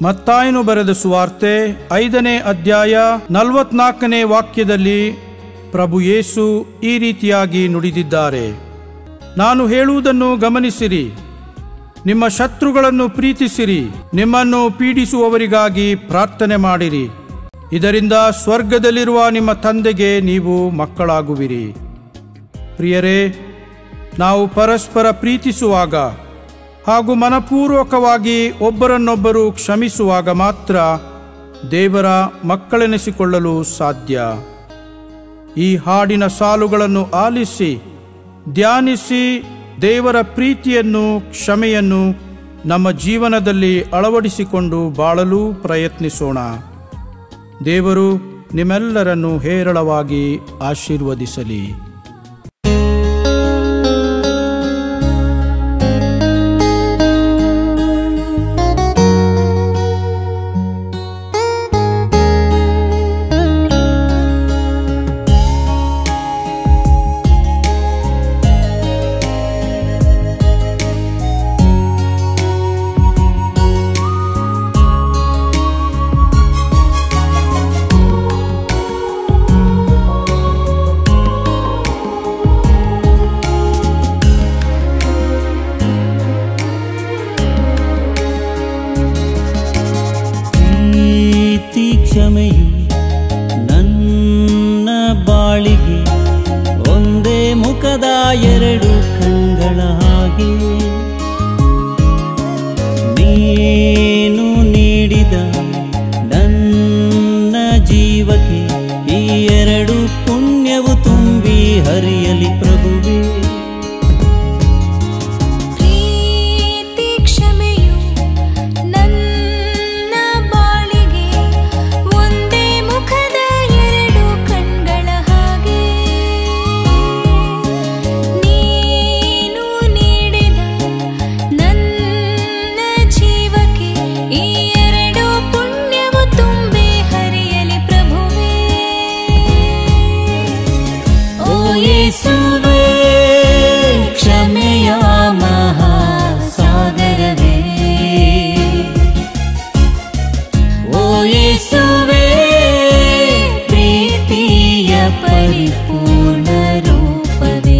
ಮತ್ತಾಯನು ಬರೆದ ಸುವಾರ್ತೆ ಐದನೇ ಅಧ್ಯಾಯ ನಲವತ್ನಾಲ್ಕನೇ ವಾಕ್ಯದಲ್ಲಿ ಪ್ರಭು ಯೇಸು ಈ ರೀತಿಯಾಗಿ ನುಡಿದಿದ್ದಾರೆ ನಾನು ಹೇಳುವುದನ್ನು ಗಮನಿಸಿರಿ ನಿಮ್ಮ ಶತ್ರುಗಳನ್ನು ಪ್ರೀತಿಸಿರಿ ನಿಮ್ಮನ್ನು ಪೀಡಿಸುವವರಿಗಾಗಿ ಪ್ರಾರ್ಥನೆ ಮಾಡಿರಿ ಇದರಿಂದ ಸ್ವರ್ಗದಲ್ಲಿರುವ ನಿಮ್ಮ ತಂದೆಗೆ ನೀವು ಮಕ್ಕಳಾಗುವಿರಿ ಪ್ರಿಯರೇ ನಾವು ಪರಸ್ಪರ ಪ್ರೀತಿಸುವಾಗ ಹಾಗೂ ಮನಪೂರ್ವಕವಾಗಿ ಒಬ್ಬರನ್ನೊಬ್ಬರು ಕ್ಷಮಿಸುವಾಗ ಮಾತ್ರ ದೇವರ ಮಕ್ಕಳೆನಿಸಿಕೊಳ್ಳಲು ಸಾಧ್ಯ ಈ ಹಾಡಿನ ಸಾಲುಗಳನ್ನು ಆಲಿಸಿ ಧ್ಯಾನಿಸಿ ದೇವರ ಪ್ರೀತಿಯನ್ನು ಕ್ಷಮೆಯನ್ನು ನಮ್ಮ ಜೀವನದಲ್ಲಿ ಅಳವಡಿಸಿಕೊಂಡು ಬಾಳಲು ಪ್ರಯತ್ನಿಸೋಣ ದೇವರು ನಿಮ್ಮೆಲ್ಲರನ್ನು ಹೇರಳವಾಗಿ ಆಶೀರ್ವದಿಸಲಿ ಪ್ರೀತಿ ಕ್ಷಮೆಯು ನನ್ನ ಬಾಳಿಗೆ ಒಂದೇ ಮುಖದ ಎರಡು ಕಣ್ಗಳ ಹಾಗೆ ನೀನು ನೀಡಿದ ನನ್ನ ಜೀವಕ್ಕೆ ಈ ಎರಡು ಪುಣ್ಯವು ತುಂಬಿ ಹರಿಯಲಿ ಪ್ರಭುವೇ ಪ್ರೀತಿ ಕ್ಷಮೆಯು ನನ್ನ ಬಾಳಿಗೆ ಒಂದೇ ಮುಖದ ಎರಡು ಕಣ್ಗಳ ಹಾಗೆ ನೀನು ನೀಡಿದ ನನ್ನ ಜೀವಕ್ಕೆ ಈ ಎರಡು ಪುಣ್ಯವು ತುಂಬಿ ಹರಿಯಲಿ ಪ್ರಭುವೇ ಓ ಯೇಸುವೇ ಕ್ಷಮೆಯ ಮಹಾಸಾಗರವೇ ಓ ಯೇಸುವೇ ಪ್ರೀತಿಯ ಪರಿಪೂರ್ಣ ರೂಪವೇ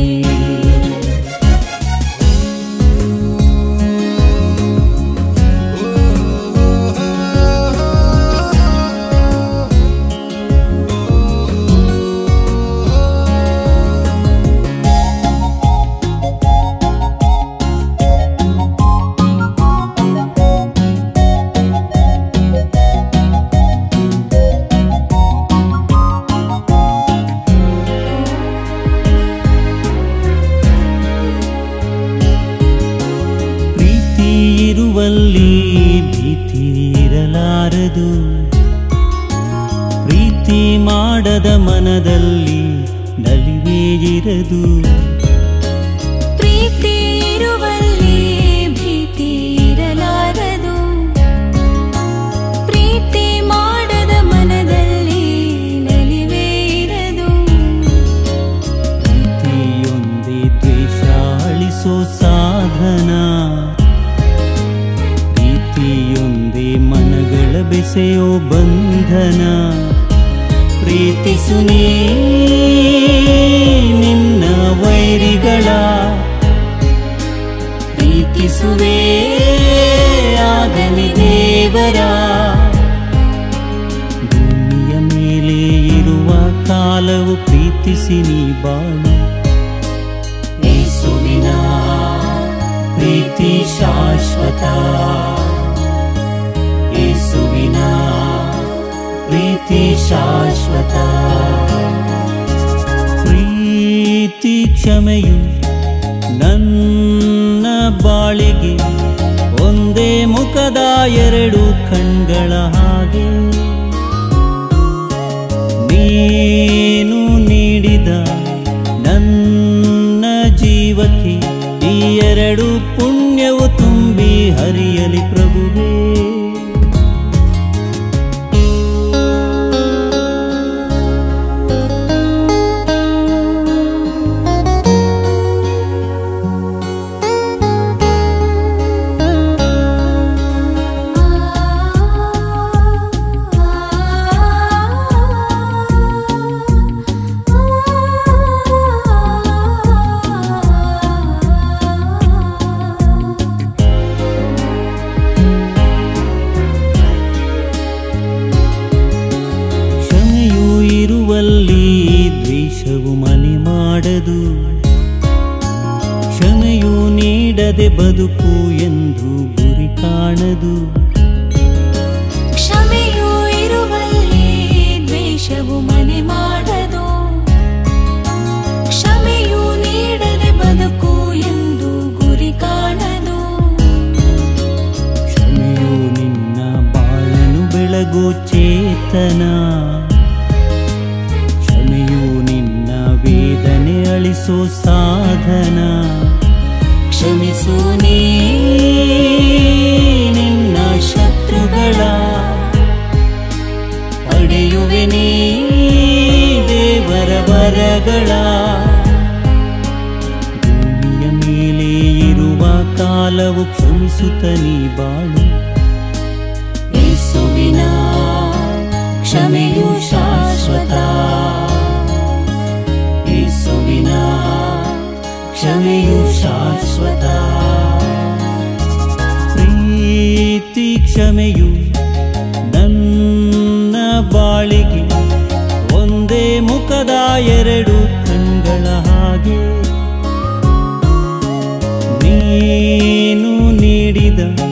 ಪ್ರೀತಿ ಇರುವಲ್ಲಿ ಭೀತಿ ಇರಲಾರದು ಪ್ರೀತಿ ಮಾಡದ ಮನದಲ್ಲಿ ನಲಿವೇ ಇರದು ಪ್ರೀತಿ ಇರುವಲ್ಲಿ ಭೀತಿ ಇರಲಾರದು ಪ್ರೀತಿ ಮಾಡದ ಮನದಲ್ಲಿ ನಲಿವೇ ಇರದು ಪ್ರೀತಿಯೊಂದೇ ದ್ವೇಷ ಅಳಿಸೋ ಸಾಧನ ಪ್ರೀತಿಯೊಂದೇ ಮನಗಳ ಬೆಸೆಯೋ ಬಂಧನ ಪ್ರೀತಿಸು ನೀ ನಿನ್ನ ವೈರಿಗಳ ಪ್ರೀತಿಸುವೆ ಆಗಲಿ ದೇವರ ಭೂಮಿಯ ಮೇಲೆ ಇರುವ ಕಾಲವು ಪ್ರೀತಿಸಿ ನೀ ಬಾಳು ಯೇಸುವಿನ ಪ್ರೀತಿ ಶಾಶ್ವತ ಯೇಸುವಿನ ಪ್ರೀತಿ ಶಾಶ್ವತ ಪ್ರೀತಿ ಕ್ಷಮೆಯು ನನ್ನ ಬಾಳಿಗೆ ಒಂದೇ ಮುಖದ ಎರಡು ಕಣ್ಗಳ ಹಾಗೆ ನೀನು ನೀಡಿದ ನನ್ನ ಜೀವಕ್ಕೆ ಈ ಎರಡು ಪುಣ್ಯವು ತುಂಬಿ ಹರಿಯಲಿ ಪ್ರಭುವೇ ಆ ಬದುಕು ಎಂದು ಗುರಿ ಕಾಣದು ಕ್ಷಮೆಯು ಇರುವಲ್ಲಿ ದ್ವೇಷವು ಮನೆ ಮಾಡದು ಕ್ಷಮೆಯು ನೀಡದೆ ಬದುಕು ಎಂದು ಗುರಿ ಕಾಣದು ಕ್ಷಮೆಯು ನಿನ್ನ ಬಾಳನು ಬೆಳಗು ಚೇತನ ಕ್ಷಮೆಯು ನಿನ್ನ ವೇದನೆ ಅಳಿಸೋ ಸಾಧನ ಕ್ಷಮಿಸು ನೀ ನಿನ್ನ ಶತ್ರುಗಳ ಪಡೆಯುವೆ ನೀ ದೇವರ ವರಗಳ ಭೂಮಿಯ ಮೇಲೆ ಇರುವ ಕಾಲವು ಕ್ಷಮಿಸುತ್ತ ನೀ ಬಾಳು ಯೇಸುವಿನ ಕ್ಷಮೆಯು ಶಾಶ್ವತ ಯೇಸುವಿನ ಕ್ಷಮೆಯು ಶಾಶ್ವತ ಪ್ರೀತಿ ಕ್ಷಮೆಯು ನನ್ನ ಬಾಳಿಗೆ ಒಂದೇ ಮುಖದ ಎರಡು ಕಣ್ಗಳ ಹಾಗೆ ನೀನು ನೀಡಿದ